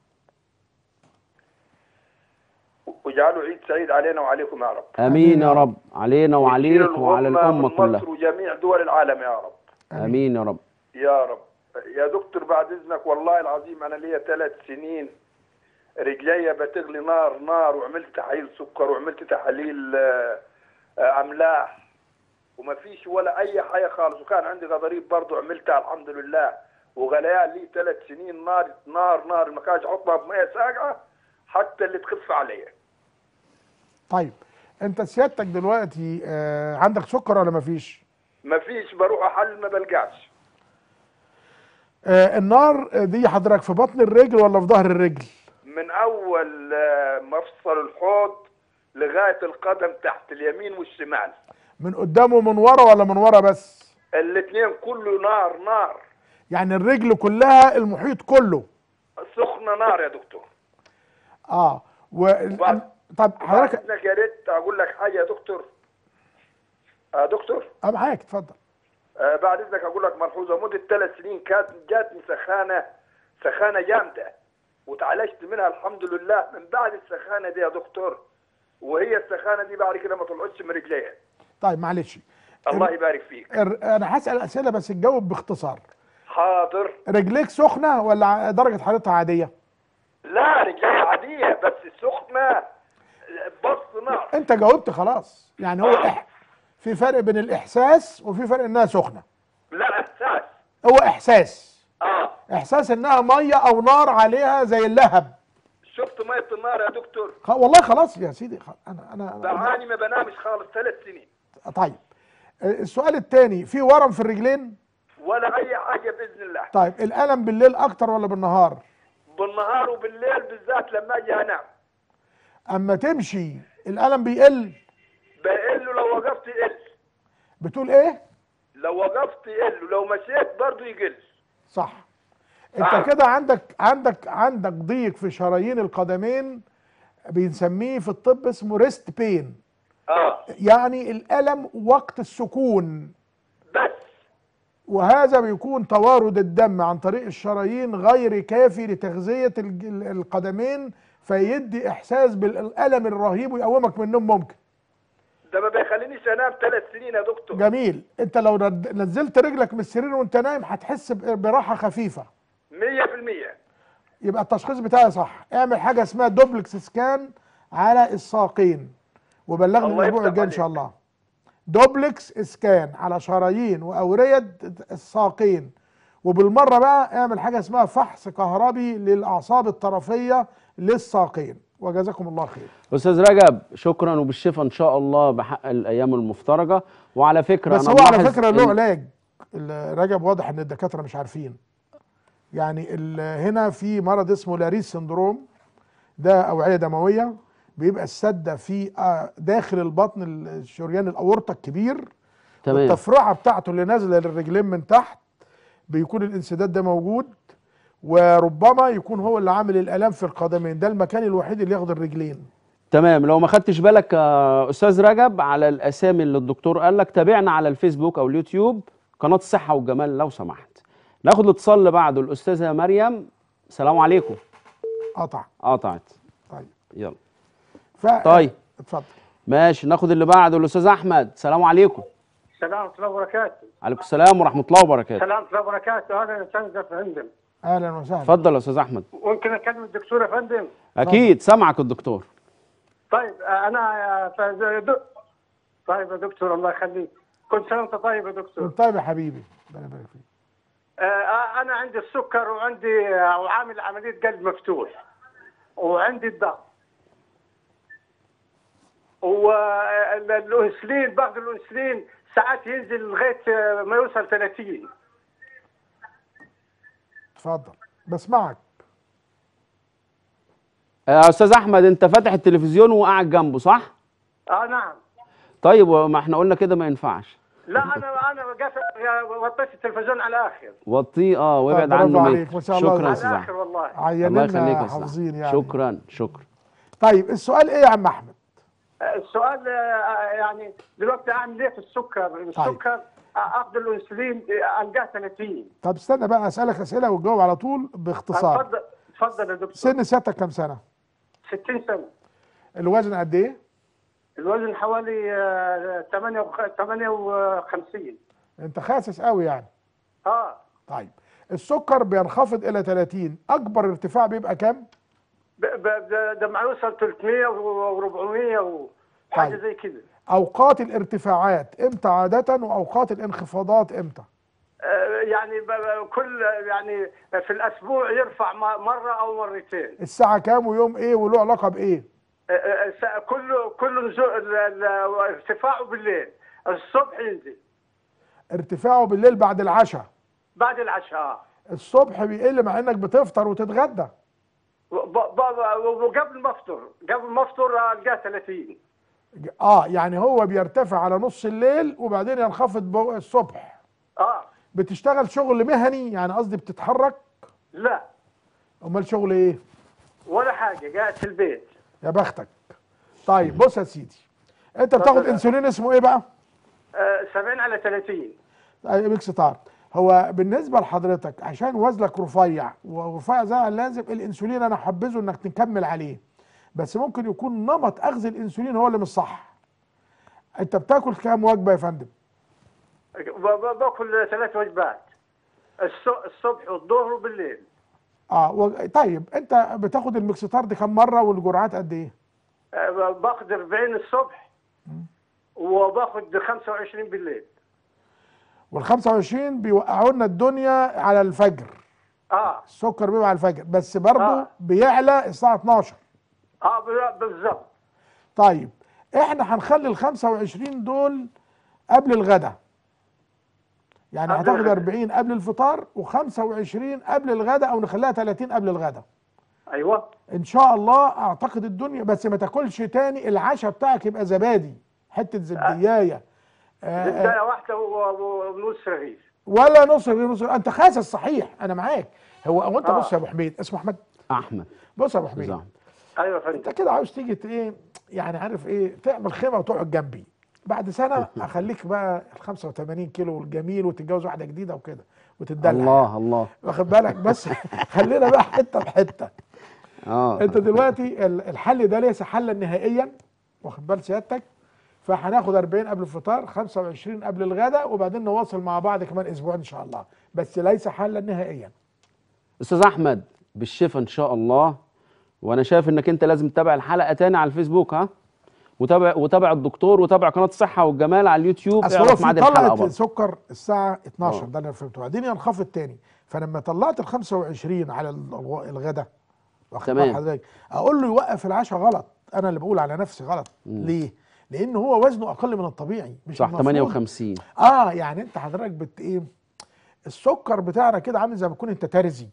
واجعلوا عيد سعيد علينا وعليكم يا رب امين يا رب علينا ويشيل وعليك وعلى الغمة الامه من كلها مصر وجميع دول العالم يا رب امين يا رب يا رب يا دكتور بعد اذنك والله العظيم انا ليا ثلاث سنين رجليا بتغلي نار نار وعملت تحاليل سكر وعملت تحاليل آه، آه، املاح وما فيش ولا اي حاجه خالص وكان عندي غضاريف برضه عملتها الحمد لله وغليان لي ثلاث سنين نار نار نار ما كانش احطها بميه ساقعه حتى اللي تخف عليا طيب انت سيادتك دلوقتي آه عندك سكر ولا مفيش ما فيش بروح احل ما بلقاش آه النار دي حضرتك في بطن الرجل ولا في ظهر الرجل من اول آه، مفصل الحوض لغايه القدم تحت اليمين والشمال من قدام ومن ورا ولا من ورا بس الاثنين كله نار نار يعني الرجل كلها المحيط كله سخنه نار يا دكتور اه و... وبعد- طب بعد حضرتك اذنك يا ريت اقول لك حاجه يا دكتور آه دكتور اه معاك اتفضل آه بعد اذنك اقول لك ملحوظه مده ثلاث سنين كانت جاتني سخانه سخانه جامده وتعالجت منها الحمد لله من بعد السخانه دي يا دكتور وهي السخانه دي بعد كده ما طلعتش من رجليها طيب معلش الله يبارك فيك الر- انا هسال اسئله بس تجاوب باختصار حاضر رجليك سخنه ولا ع- درجه حرارتها عاديه لا رجليها عاديه بس سخنه بص نار انت جاوبت خلاص يعني هو إح... في فرق بين الاحساس وفي فرق انها سخنه لا احساس هو احساس اه احساس انها ميه او نار عليها زي اللهب شفت ميه النار يا دكتور خ- والله خلاص يا سيدي خ- انا انا, أنا بعاني ما بنامش خالص ثلاث سنين طيب آه، السؤال الثاني في ورم في الرجلين ولا اي حاجه باذن الله طيب الالم بالليل اكتر ولا بالنهار بالنهار وبالليل بالذات لما اجي انام اما تمشي الالم بيقل بقل له لو وقفت يقل بتقول ايه لو وقفت يقل ولو مشيت برضه يقل صح انت كده عندك عندك عندك ضيق في شرايين القدمين بنسميه في الطب اسمه ريست بين اه يعني الالم وقت السكون بس وهذا بيكون توارد الدم عن طريق الشرايين غير كافي لتغذية الج- ال- القدمين فيدي إحساس بالألم الرهيب ويقومك من النوم ممكن ده ما بيخلينيش انام ثلاث سنين يا دكتور جميل انت لو رد- نزلت رجلك من السرير وانت نايم هتحس ب- براحة خفيفة 100% يبقى التشخيص بتاعي صح اعمل حاجة اسمها دوبلكس سكان على الساقين وبلغني الله الاسبوع يفتح الجاي ان عليك. شاء الله دوبلكس اسكان على شرايين واوريه الساقين وبالمره بقى اعمل حاجه اسمها فحص كهربي للاعصاب الطرفيه للساقين وجزاكم الله خير استاذ رجب شكرا وبالشفاء ان شاء الله بحق الايام المفترجه وعلى فكره بس أنا هو على ملاحظ فكره له إن- علاج ال- رجب واضح ان الدكاتره مش عارفين يعني ال- هنا في مرض اسمه لاريس سندروم ده اوعيه دمويه بيبقى السده في آه، داخل البطن الشريان الاورطه الكبير تمام التفرعه بتاعته اللي نازله للرجلين من تحت بيكون الانسداد ده موجود وربما يكون هو اللي عامل الالام في القدمين ده المكان الوحيد اللي ياخد الرجلين تمام لو ما خدتش بالك يا استاذ رجب على الاسامي اللي الدكتور قال لك تابعنا على الفيسبوك او اليوتيوب قناه الصحه والجمال لو سمحت ناخد الاتصال اللي بعده الاستاذه مريم السلام عليكم قطع قطعت طيب يلا ف... طيب اتفضل ماشي ناخد اللي بعده الاستاذ احمد السلام عليكم السلام ورحمة الله وبركاته. عليكم السلام ورحمه الله وبركاته السلام ورحمة الله وبركاته، هذا الإنسان ده فندم. اهلا وسهلا اتفضل يا استاذ احمد ممكن أكلم الدكتور يا فندم؟ اكيد سامعك الدكتور طيب آه، أنا آه، فز- د- طيب يا دكتور الله يخليك. كل سنة وأنت طيب يا دكتور. طيب يا حبيبي ربنا يبارك فيك آه، آه، أنا عندي السكر وعندي آه، وعامل عملية قلب مفتوح. وعندي الضغط. والانسولين باخذ الانسولين ساعات ينزل لغايه آه، ما يوصل 30 اتفضل بسمعك يا استاذ احمد انت فاتح التلفزيون وقاعد جنبه صح اه نعم طيب ما احنا قلنا كده ما ينفعش لا انا انا قافل وطيت التلفزيون على الاخر وطيه اه وابعد طيب، برافو عنه عليك، ما شاء الله. شكرا يا على استاذ الاخر احمد والله الله عيننا يخليك يا استاذ حافظين أحمد. يعني شكرا شكرا طيب السؤال ايه يا عم احمد السؤال آه، يعني دلوقتي اعمل ايه في السكر؟ السكر آه، اخذ الانسولين آه، القاه 30 طب استنى بقى اسالك اسئله وتجاوب على طول باختصار اتفضل اتفضل يا دكتور سن سيادتك كام سنه 60 سنه الوزن قد ايه الوزن حوالي آه، 58 انت خاسس قوي يعني اه طيب السكر بينخفض الى 30 اكبر ارتفاع بيبقى كام ب- ب- ده- ده ما يوصل 300 و400 وحاجه طيب. زي كده اوقات الارتفاعات امتى عاده واوقات الانخفاضات امتى آه، يعني ب- ب- كل يعني في الاسبوع يرفع م- مره او مرتين الساعه كام ويوم ايه وله علاقه بايه آه، آه، س- كل كل نزو- ال- ال- ارتفاعه بالليل الصبح ينزل ارتفاعه بالليل بعد العشاء بعد العشاء الصبح بيقل مع انك بتفطر وتتغدى ب- ب- وقبل ما افطر قبل ما افطر القاه 30 اه يعني هو بيرتفع على نص الليل وبعدين ينخفض بو- الصبح اه بتشتغل شغل مهني يعني قصدي بتتحرك لا امال شغل ايه ولا حاجه قاعد في البيت يا بختك طيب بص يا سيدي انت بتاخد اتفضل. انسولين اسمه ايه بقى آه، 70 على 30 آه، ميكس تار هو بالنسبه لحضرتك عشان وزنك رفيع ورفيع زي عن اللازم الانسولين انا حبذه انك تكمل عليه بس ممكن يكون نمط اخذ الانسولين هو اللي مش صح انت بتاكل كام وجبه يا فندم ب- ب- باكل ثلاث وجبات الص- الصبح والظهر وبالليل اه و... طيب انت بتاخد الميكستار دي كام مره والجرعات قد ايه آه، ب- باخذ 40 الصبح وباخذ 25 بالليل وال 25 بيوقعوا لنا الدنيا على الفجر اه السكر بيبقى على الفجر بس برضه آه. بيعلى الساعه 12 اه ب- بالظبط طيب احنا هنخلي ال 25 دول قبل الغداء يعني قبل هتاخد الغداء. 40 قبل الفطار و25 قبل الغداء او نخليها 30 قبل الغداء ايوه ان شاء الله اعتقد الدنيا بس ما تاكلش تاني العشاء بتاعك يبقى زبادي حته زبديايه آه، آه، زبدايه واحده و- و- ونص رغيف ولا نص نص انت خاسس صحيح انا معاك هو هو انت آه. بص يا ابو حميد اسمه احمد احمد بص يا ابو حميد زعم. ايوه يا فندم انت كده عاوز تيجي ت- ايه يعني عارف ايه تعمل خيمه وتقعد جنبي بعد سنه اخليك بقى ال 85 كيلو الجميل وتتجوز واحده جديده وكده وتدلع الله الله واخد بالك بس خلينا بقى حته بحته اه انت دلوقتي ال- الحل ده ليس حلا نهائيا واخد بال سيادتك فهناخد 40 قبل الفطار 25 قبل الغداء وبعدين نواصل مع بعض كمان اسبوع ان شاء الله بس ليس حلا نهائيا استاذ احمد بالشفا ان شاء الله وانا شايف انك انت لازم تتابع الحلقه تاني على الفيسبوك ها وتابع وتابع الدكتور وتابع قناه الصحه والجمال على اليوتيوب اصل هو اعرف في ميعاد الحلقه طلعت برضه سكر الساعه 12 آه. ده اللي انا فهمته بعدين ينخفض تاني فلما طلعت ال 25 على ال- الغ- الغدا واخد بال تمام. حضرتك اقول له يوقف العشاء غلط انا اللي بقول على نفسي غلط ليه؟ لان هو وزنه اقل من الطبيعي مش صح المفروض 58 اه يعني انت حضرتك بت ايه السكر بتاعنا كده عامل زي ما تكون انت ترزي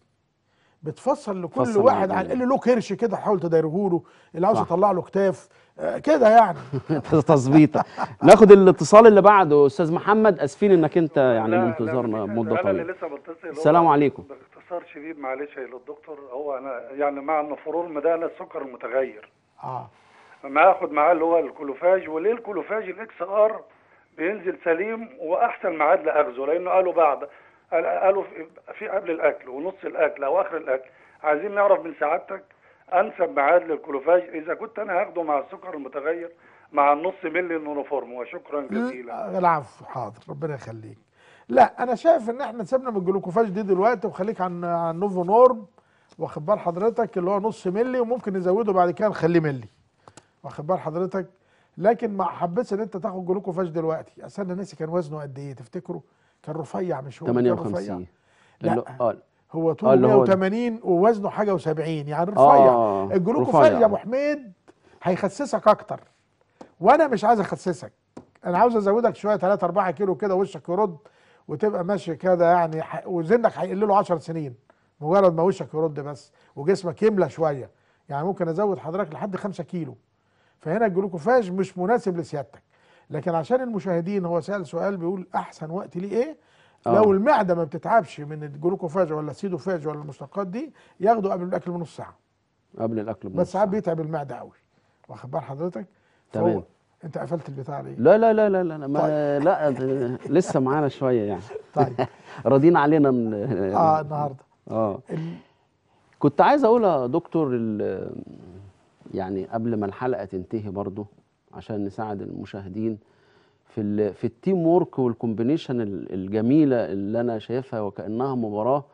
بتفصل لكل فصل واحد على عن اللي له كرش كده حاول تدايره له اللي عاوز صح. يطلع له كتاف آه كده يعني تظبيطه ناخد الاتصال اللي بعده استاذ محمد اسفين انك انت يعني لا، لا، منتظرنا مفيش- مده انا اللي طويله لسه بتصل هو السلام عليكم. باختصار شديد معلش يا للدكتور هو انا يعني مع النفرون ده انا السكر المتغير اه ما اخد معاه اللي هو الكلوفاج وليه الكلوفاج الاكس ار بينزل سليم واحسن ميعاد لاخذه لانه قالوا بعد قال- قالوا في- في قبل الاكل ونص الاكل او اخر الاكل عايزين نعرف من سعادتك انسب ميعاد للكلوفاج اذا كنت انا هاخده مع السكر المتغير مع النص ملي النونوفورم وشكرا جزيلا لا، العفو حاضر ربنا يخليك لا انا شايف ان احنا سيبنا من الجلوكوفاج دي دلوقتي وخليك عن عن نوفو نورم واخد بال حضرتك اللي هو نص ملي وممكن نزوده بعد كده نخليه ملي واخد بال حضرتك لكن ما حبيتش ان انت تاخد جلوكوفاج دلوقتي اصل انا ناسي كان وزنه قد ايه تفتكروا كان رفيع مش هو اللي كان رفيع 58 لا. اللي- اه هو آه، طوله اللي هو ده. 180 ووزنه حاجه و70 يعني رفيع آه، الجلوكوفاج رفيع. يا ابو حميد هيخسسك اكتر وانا مش عايز اخسسك انا عاوز ازودك شويه 3 4 كيلو كده وشك يرد وتبقى ماشي كده يعني ح- وزنك هيقل له 10 سنين مجرد ما وشك يرد بس وجسمك يملى شويه يعني ممكن ازود حضرتك لحد 5 كيلو فهنا الجلوكوفاج مش مناسب لسيادتك لكن عشان المشاهدين هو سأل سؤال بيقول احسن وقت ليه ايه آه. لو المعده ما بتتعبش من الجلوكوفاج ولا السيدوفاج ولا المشتقات دي ياخدوا قبل الاكل بنص ساعه قبل الاكل بنص بس ساعات ساعة. بيتعب المعده قوي واخد بال حضرتك تمام. فهو- انت قفلت البتاع ليه لا لا لا لا لا ما لا ده لسه معانا شويه يعني طيب راضيين علينا من اه النهارده اه ال- كنت عايز اقول يا دكتور ال- يعني قبل ما الحلقه تنتهي برضو عشان نساعد المشاهدين في ال في التيم وورك والكومبينيشن ال- الجميله اللي انا شايفها وكانها مباراه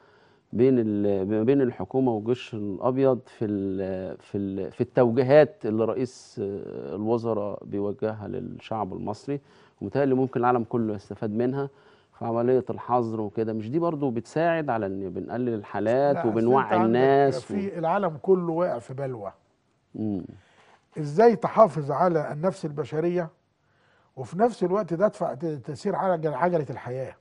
بين ال- ما بين الحكومه والجيش الابيض في ال في ال في التوجيهات اللي رئيس آه، الوزراء بيوجهها للشعب المصري ومتهيألي ممكن العالم كله يستفاد منها في عمليه الحظر وكده مش دي برضو بتساعد على ان بنقلل الحالات لا، أصل أنت وبنوعي عندك الناس و... في العالم كله واقع في بلوى مم. ازاي تحافظ على النفس البشريه وفي نفس الوقت تدفع ت- تسير على عجله الحياه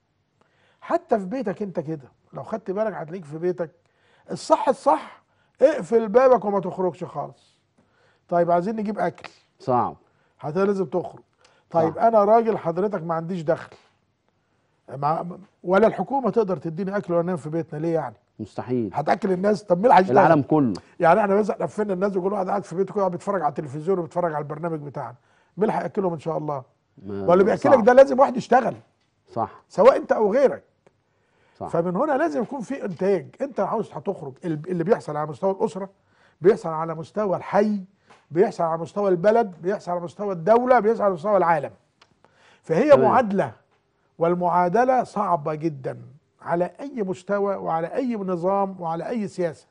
حتى في بيتك انت كده لو خدت بالك هتلاقيك في بيتك الصح الصح اقفل بابك وما تخرجش خالص طيب عايزين نجيب اكل صعب حضرتك لازم تخرج طيب صح. انا راجل حضرتك ما عنديش دخل مع ولا الحكومه تقدر تديني اكل وانا انام في بيتنا ليه يعني مستحيل هتاكل الناس طب مين اللي هيشتغل العالم كله يعني احنا مثلا قفلنا الناس وكل واحد قاعد في بيته كده بيتفرج على التلفزيون وبيتفرج على البرنامج بتاعنا مين اللي هياكلهم ان شاء الله ما- واللي بياكلك صعب. ده لازم واحد يشتغل صح سواء انت او غيرك صح فمن هنا لازم يكون في انتاج انت عاوز هتخرج ال- اللي بيحصل على مستوى الاسره بيحصل على مستوى الحي بيحصل على مستوى البلد بيحصل على مستوى الدوله بيحصل على مستوى العالم فهي تمام. معادله والمعادله صعبه جدا على اي مستوى وعلى اي نظام وعلى اي سياسه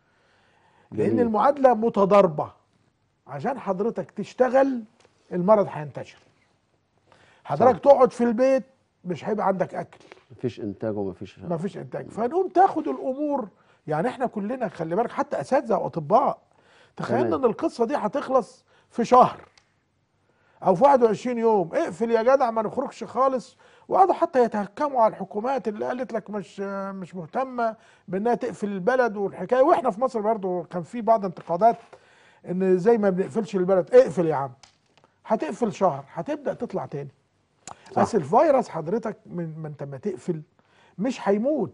لان جميل. المعادله متضاربه عشان حضرتك تشتغل المرض هينتشر حضرتك تقعد في البيت مش هيبقى عندك اكل مفيش انتاج ومفيش ما فيش انتاج فنقوم تاخد الامور يعني احنا كلنا خلي بالك حتى اساتذه واطباء تخيلنا تمام. ان القصه دي هتخلص في شهر او في 21 يوم اقفل يا جدع ما نخرجش خالص وقعدوا حتى يتهكموا على الحكومات اللي قالت لك مش مش مهتمه بانها تقفل البلد والحكايه واحنا في مصر برضو كان في بعض انتقادات ان زي ما بنقفلش البلد اقفل يا عم هتقفل شهر هتبدا تطلع تاني صح. بس الفيروس حضرتك من ما انت ما تقفل مش هيموت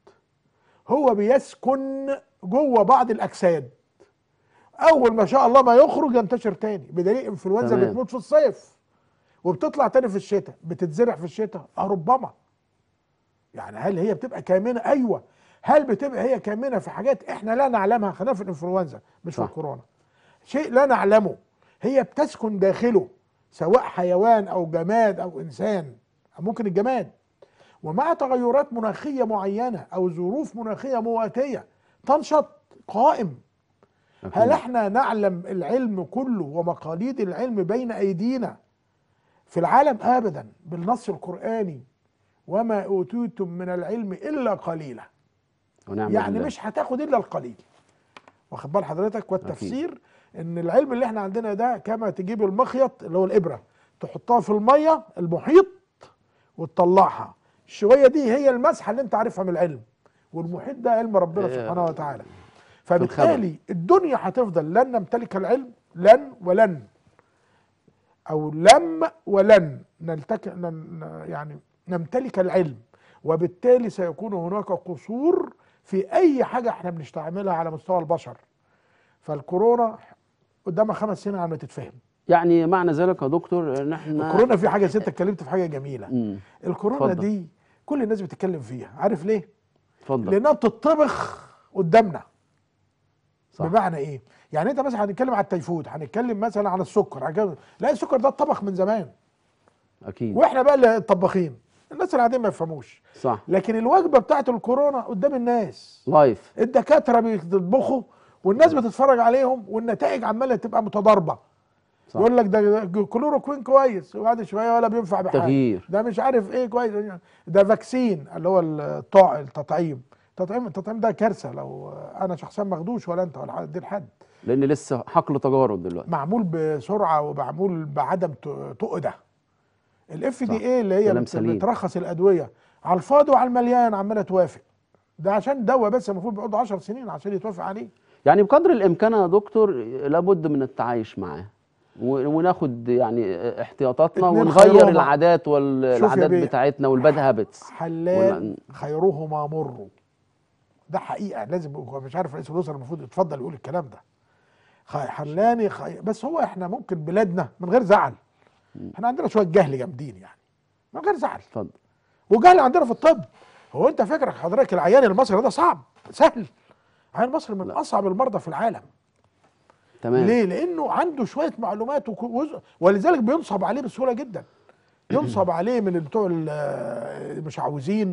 هو بيسكن جوه بعض الاجساد اول ما شاء الله ما يخرج ينتشر تاني بدليل انفلونزا تمام. بتموت في الصيف وبتطلع تاني في الشتاء بتتزرع في الشتاء اه ربما يعني هل هي بتبقى كامنه ايوه هل بتبقى هي كامنه في حاجات احنا لا نعلمها خلينا في الانفلونزا مش في صح. الكورونا شيء لا نعلمه هي بتسكن داخله سواء حيوان او جماد او انسان أو ممكن الجماد ومع تغيرات مناخيه معينه او ظروف مناخيه مواتيه تنشط قائم أكيد. هل احنا نعلم العلم كله ومقاليد العلم بين ايدينا في العالم ابدا بالنص القراني وما اوتيتم من العلم الا قليلا ونعم يعني بالله. مش هتاخد الا القليل واخد بال حضرتك والتفسير ان العلم اللي احنا عندنا ده كما تجيب المخيط اللي هو الابره تحطها في الميه المحيط وتطلعها الشويه دي هي المسحه اللي انت عارفها من العلم والمحيط ده علم ربنا إيه، سبحانه وتعالى الخبر. فبالتالي الدنيا هتفضل لن نمتلك العلم لن ولن او لم ولن نلتك نن- يعني نمتلك العلم وبالتالي سيكون هناك قصور في اي حاجه احنا بنستعملها على مستوى البشر فالكورونا قدامها خمس سنين على ما تتفهم يعني معنى ذلك يا دكتور ان احنا الكورونا في حاجه ست اتكلمت في حاجه جميله مم. الكورونا اتفضل. دي كل الناس بتتكلم فيها عارف ليه اتفضل لانها بتطبخ قدامنا صح. بمعنى ايه يعني انت مثلا هنتكلم على التيفود هنتكلم مثلا على السكر هنتكلم- لا السكر ده اتطبخ من زمان اكيد واحنا بقى اللي الطباخين الناس العاديين ما يفهموش صح لكن الوجبه بتاعت الكورونا قدام الناس لايف الدكاتره بيطبخوا والناس بتتفرج عليهم والنتائج عماله تبقى متضاربه صح. يقول لك ده ده كلوروكوين كويس وبعد شويه ولا بينفع بحاجه تغيير. ده مش عارف ايه كويس ده فاكسين اللي هو الطاع التطعيم التطعيم التطعيم ده كارثه لو انا شخصيا ماخدوش ولا انت ولا حد حد لان لسه حقل تجارب دلوقتي معمول بسرعه ومعمول بعدم ت- تؤده الاف صح. دي ايه اللي هي كلام بت- سليم. بترخص الادويه على الفاضي وعلى المليان عماله توافق ده عشان دواء بس المفروض بيقعد 10 سنين عشان يتوافق عليه يعني بقدر الامكان يا دكتور لابد من التعايش معاه و- وناخد يعني احتياطاتنا اتنين ونغير خيرهما. العادات شوف يا والعادات بيه. بتاعتنا والباد هابتس حلال خيرهما مر ده حقيقه لازم هو مش عارف رئيس الوزراء المفروض يتفضل يقول الكلام ده خ- حلاني خي... بس هو احنا ممكن بلادنا من غير زعل احنا عندنا شويه جهل جامدين يعني من غير زعل اتفضل وجهل عندنا في الطب هو انت فاكر حضرتك العيان المصري ده صعب سهل العيان المصري من اصعب المرضى في العالم تمام ليه لانه عنده شويه معلومات وك- وز- ولذلك بينصب عليه بسهوله جدا ينصب عليه من بتوع ال- المشعوذين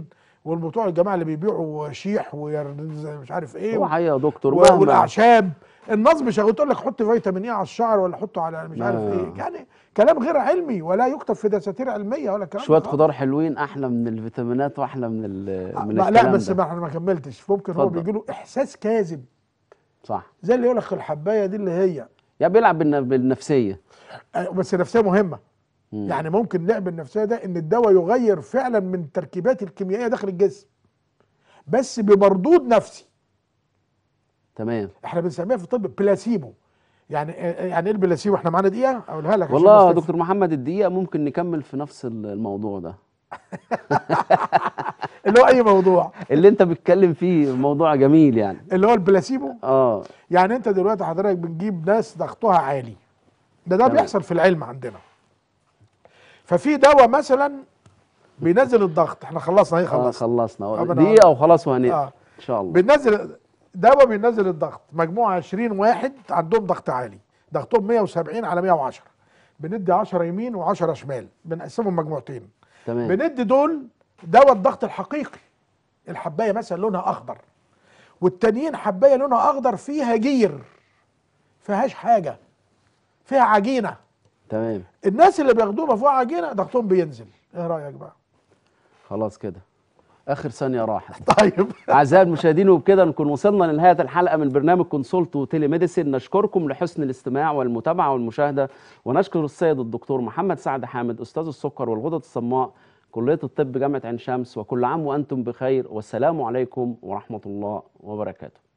والبتوع الجماعه اللي بيبيعوا شيح ومش عارف ايه هو حقيقه يا دكتور و- مهما والاعشاب النصب شغال تقول لك حط فيتامين ايه على الشعر ولا حطه على مش عارف ما- ايه يعني كلام غير علمي ولا يكتب في دساتير علميه ولا كلام شويه ده. خضار حلوين احلى من الفيتامينات واحلى من ال من لا, الكلام لا بس ده. ما احنا ما كملتش ممكن هو اتفضل. بيجي له احساس كاذب صح زي اللي يقول لك الحبايه دي اللي هي يعني بيلعب بالن- بالنفسيه آه، بس النفسيه مهمه مم. يعني ممكن لعب النفسيه ده ان الدواء يغير فعلا من التركيبات الكيميائيه داخل الجسم بس بمردود نفسي تمام احنا بنسميها في الطب بلاسيبو يعني يعني ايه البلاسيبو احنا معانا دقيقه اقولها لك عشان والله يا بس تفهم. دكتور محمد الدقيقه ممكن نكمل في نفس ال- الموضوع ده اللي هو اي موضوع اللي انت بتتكلم فيه موضوع جميل يعني اللي هو البلاسيبو اه يعني انت دلوقتي حضرتك بنجيب ناس ضغطها عالي ده ده تمام. بيحصل في العلم عندنا ففي دواء مثلا بينزل الضغط احنا خلصنا اهي آه خلصنا خلصنا أبدا. دقيقه وخلاص وهنقفل آه. ان شاء الله بننزل دواء بينزل الضغط مجموعه 20 واحد عندهم ضغط عالي ضغطهم 170 على 110 بندي 10 يمين و10 شمال بنقسمهم مجموعتين تمام بندي دول دواء الضغط الحقيقي الحبايه مثلا لونها اخضر والتانيين حبايه لونها اخضر فيها جير فيهاش حاجه فيها عجينه تمام الناس اللي بياخدوها فيها عجينه ضغطهم بينزل ايه رايك بقى خلاص كده اخر ثانيه راحت طيب اعزائي المشاهدين وبكده نكون وصلنا لنهايه الحلقه من برنامج كونسولت وتيلي ميديسين نشكركم لحسن الاستماع والمتابعه والمشاهده ونشكر السيد الدكتور محمد سعد حامد استاذ السكر والغدد الصماء كليه الطب جامعه عين شمس وكل عام وانتم بخير والسلام عليكم ورحمه الله وبركاته